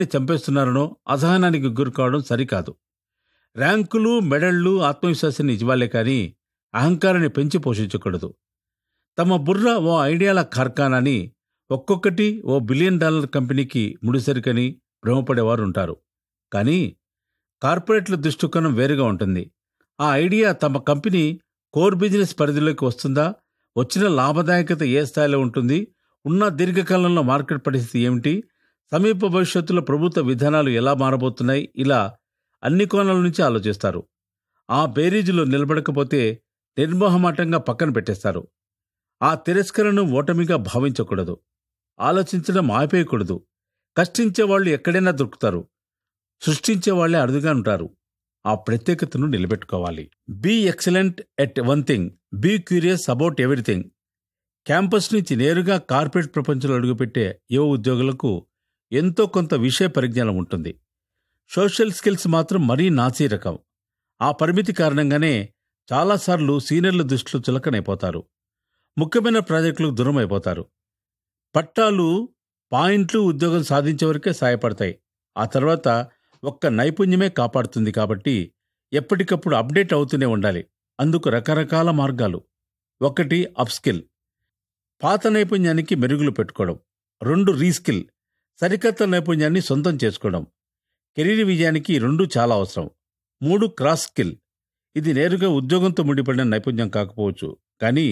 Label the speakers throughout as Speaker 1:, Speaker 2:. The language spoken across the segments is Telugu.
Speaker 1: చంపేస్తున్నారనో అసహనానికి గురి కావడం సరికాదు ర్యాంకులు మెడళ్లు ఆత్మవిశ్వాసాన్ని ఇవ్వాలే కానీ అహంకారాన్ని పెంచి పోషించకూడదు తమ బుర్ర ఓ ఐడియాల కార్ఖానాని ఒక్కొక్కటి ఓ బిలియన్ డాలర్ కంపెనీకి ముడిసరికని భ్రమపడేవారు ఉంటారు కానీ కార్పొరేట్ల దృష్టికోణం వేరుగా ఉంటుంది ఆ ఐడియా తమ కంపెనీ కోర్ బిజినెస్ పరిధిలోకి వస్తుందా వచ్చిన లాభదాయకత ఏ స్థాయిలో ఉంటుంది ఉన్న దీర్ఘకాలంలో మార్కెట్ పరిస్థితి ఏమిటి సమీప భవిష్యత్తులో ప్రభుత్వ విధానాలు ఎలా మారబోతున్నాయి ఇలా అన్ని కోణాల నుంచి ఆలోచిస్తారు ఆ బేరీజులో నిలబడకపోతే నిర్మోహమాటంగా పక్కన పెట్టేస్తారు ఆ తిరస్కరణను ఓటమిగా భావించకూడదు ఆలోచించడం ఆపేయకూడదు కష్టించే వాళ్ళు ఎక్కడైనా దొరుకుతారు సృష్టించే వాళ్ళే అరుదుగా ఉంటారు ఆ ప్రత్యేకతను నిలబెట్టుకోవాలి be excellent at one thing be curious about everything campus నుంచి నేరుగా కార్పొరేట్ ప్రపంచంలో అడుగుపెట్టే యువ ఉద్యోగులకు ఎంతో కొంత విషయ పరిజ్ఞానం ఉంటుంది సోషల్ స్కిల్స్ మాత్రం మరీ నాసీ రకం ఆ పరిమితి కారణంగానే చాలాసార్లు సీనియర్ల దృష్టిలో చులకనైపోతారు ముఖ్యమైన ప్రాజెక్టులకు దూరం అయిపోతారు పట్టాలు పాయింట్లు ఉద్యోగం సాధించే వరకే సాయపడతాయి ఆ తర్వాత ఒక్క నైపుణ్యమే కాపాడుతుంది కాబట్టి ఎప్పటికప్పుడు అప్డేట్ అవుతూనే ఉండాలి అందుకు రకరకాల మార్గాలు ఒకటి అప్స్కిల్ పాత నైపుణ్యానికి మెరుగులు పెట్టుకోవడం రెండు రీస్కిల్ సరికొత్త నైపుణ్యాన్ని సొంతం చేసుకోవడం కెరీర్ విజయానికి ఈ రెండూ చాలా అవసరం మూడు క్రాస్ స్కిల్ ఇది నేరుగా ఉద్యోగంతో ముడిపడిన నైపుణ్యం కాకపోవచ్చు కానీ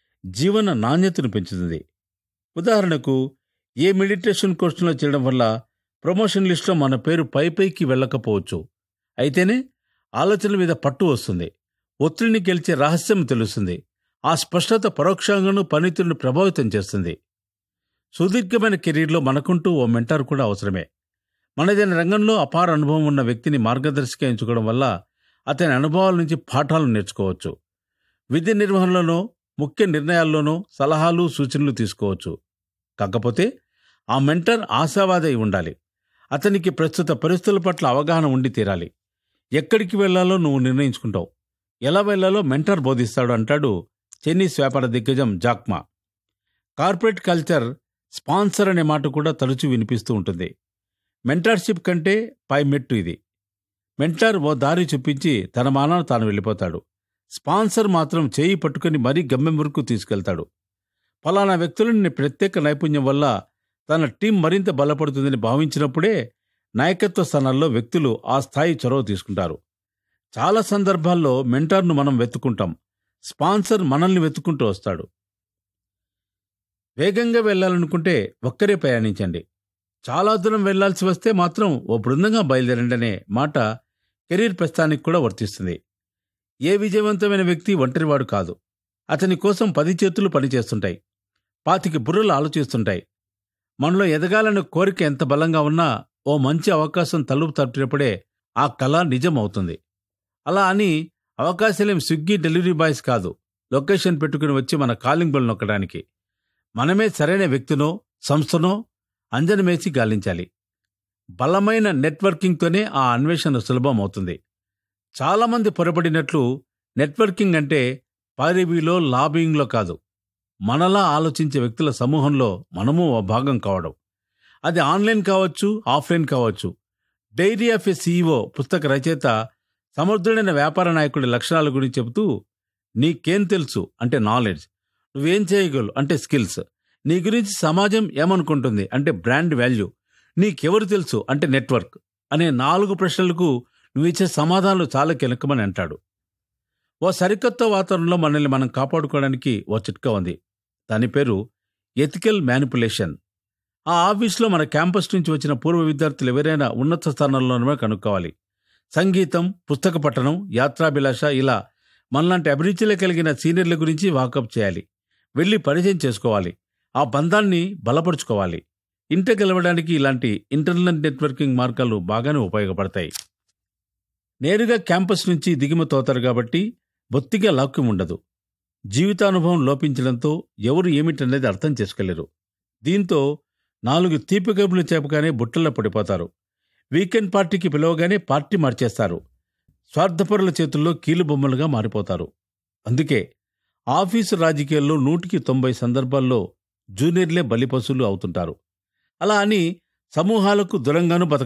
Speaker 1: జీవన నాణ్యతను పెంచుతుంది ఉదాహరణకు ఏ మెడిటేషన్ కోర్సులో చేయడం వల్ల ప్రమోషన్ లిస్టులో మన పేరు పై పైకి వెళ్ళకపోవచ్చు అయితేనే ఆలోచనల మీద పట్టు వస్తుంది ఒత్తిడిని గెలిచే రహస్యం తెలుస్తుంది ఆ స్పష్టత పరోక్షంగాను పనితీరును ప్రభావితం చేస్తుంది సుదీర్ఘమైన కెరీర్లో మనకుంటూ ఓ మెంటార్ కూడా అవసరమే మనదైన రంగంలో అపార అనుభవం ఉన్న వ్యక్తిని మార్గదర్శిగా ఎంచుకోవడం వల్ల అతని అనుభవాల నుంచి పాఠాలు నేర్చుకోవచ్చు విధి నిర్వహణలోనో ముఖ్య నిర్ణయాల్లోనో సలహాలు సూచనలు తీసుకోవచ్చు కాకపోతే ఆ మెంటర్ ఆశావాది అయి ఉండాలి అతనికి ప్రస్తుత పరిస్థితుల పట్ల అవగాహన ఉండి తీరాలి ఎక్కడికి వెళ్లాలో నువ్వు నిర్ణయించుకుంటావు ఎలా వెళ్లాలో మెంటర్ బోధిస్తాడు అంటాడు చైనీస్ వ్యాపార దిగ్గజం జాక్మా కార్పొరేట్ కల్చర్ స్పాన్సర్ అనే మాట కూడా తరచూ వినిపిస్తూ ఉంటుంది మెంటార్షిప్ కంటే పై మెట్టు ఇది మెంటార్ ఓ దారి చూపించి తన మానాన తాను వెళ్ళిపోతాడు స్పాన్సర్ మాత్రం చేయి పట్టుకుని మరీ గమ్యం వరకు తీసుకెళ్తాడు ఫలానా వ్యక్తులని ప్రత్యేక నైపుణ్యం వల్ల తన టీం మరింత బలపడుతుందని భావించినప్పుడే నాయకత్వ స్థానాల్లో వ్యక్తులు ఆ స్థాయి చొరవ తీసుకుంటారు చాలా సందర్భాల్లో మెంటార్ను మనం వెతుకుంటాం స్పాన్సర్ మనల్ని వెతుకుంటూ వస్తాడు వేగంగా వెళ్ళాలనుకుంటే ఒక్కరే ప్రయాణించండి చాలా దూరం వెళ్లాల్సి వస్తే మాత్రం ఓ బృందంగా బయలుదేరండి అనే మాట కెరీర్ ప్రస్థానికి కూడా వర్తిస్తుంది ఏ విజయవంతమైన వ్యక్తి ఒంటరివాడు కాదు అతని కోసం పది చేతులు పనిచేస్తుంటాయి పాతికి బుర్రలు ఆలోచిస్తుంటాయి మనలో ఎదగాలనే కోరిక ఎంత బలంగా ఉన్నా ఓ మంచి అవకాశం తలుపు తప్పినప్పుడే ఆ కళ నిజం అవుతుంది అలా అని అవకాశాలేం స్విగ్గీ డెలివరీ బాయ్స్ కాదు లొకేషన్ పెట్టుకుని వచ్చి మన కాలింగ్ బెల్ నొక్కడానికి మనమే సరైన వ్యక్తినో సంస్థనో అంజనమేసి గాలించాలి బలమైన నెట్వర్కింగ్తోనే ఆ అన్వేషణ సులభం అవుతుంది చాలామంది పొరపడినట్లు నెట్వర్కింగ్ అంటే పారివీలో లాబింగ్లో కాదు మనలా ఆలోచించే వ్యక్తుల సమూహంలో మనము ఓ భాగం కావడం అది ఆన్లైన్ కావచ్చు ఆఫ్లైన్ కావచ్చు డైరీ ఆఫ్ ఎ సీఈఓ పుస్తక రచయిత సమర్థుడైన వ్యాపార నాయకుడి లక్షణాల గురించి చెబుతూ నీకేం తెలుసు అంటే నాలెడ్జ్ నువ్వేం చేయగలవు అంటే స్కిల్స్ నీ గురించి సమాజం ఏమనుకుంటుంది అంటే బ్రాండ్ వాల్యూ నీకెవరు తెలుసు అంటే నెట్వర్క్ అనే నాలుగు ప్రశ్నలకు నువ్వు ఇచ్చే సమాధానాలు చాలా కీలకమని అంటాడు ఓ సరికొత్త వాతావరణంలో మనల్ని మనం కాపాడుకోవడానికి ఓ చిట్కా ఉంది దాని పేరు ఎథికల్ మ్యానిపులేషన్ ఆ ఆఫీస్లో మన క్యాంపస్ నుంచి వచ్చిన పూర్వ విద్యార్థులు ఎవరైనా ఉన్నత స్థానంలోనే కనుక్కోవాలి సంగీతం పుస్తక పఠనం యాత్రాభిలాష ఇలా మనలాంటి అభిరుచిలో కలిగిన సీనియర్ల గురించి వాకప్ చేయాలి వెళ్ళి పరిచయం చేసుకోవాలి ఆ బంధాన్ని బలపరుచుకోవాలి ఇంట గెలవడానికి ఇలాంటి ఇంటర్నెట్ నెట్వర్కింగ్ మార్గాలు బాగానే ఉపయోగపడతాయి నేరుగా క్యాంపస్ నుంచి దిగుమతి అవుతారు కాబట్టి బొత్తిగా లాక్యం ఉండదు జీవితానుభవం లోపించడంతో ఎవరు ఏమిటనేది అర్థం చేసుకోలేరు దీంతో నాలుగు తీపి కబుర్లు చెప్పగానే బుట్టల్లో పడిపోతారు వీకెండ్ పార్టీకి పిలవగానే పార్టీ మార్చేస్తారు స్వార్థపరుల చేతుల్లో కీలుబొమ్మలుగా మారిపోతారు అందుకే ఆఫీసు రాజకీయాల్లో నూటికి తొంభై సందర్భాల్లో జూనియర్లే బలిపశువులు అవుతుంటారు అలా అని సమూహాలకు దూరంగానూ బతక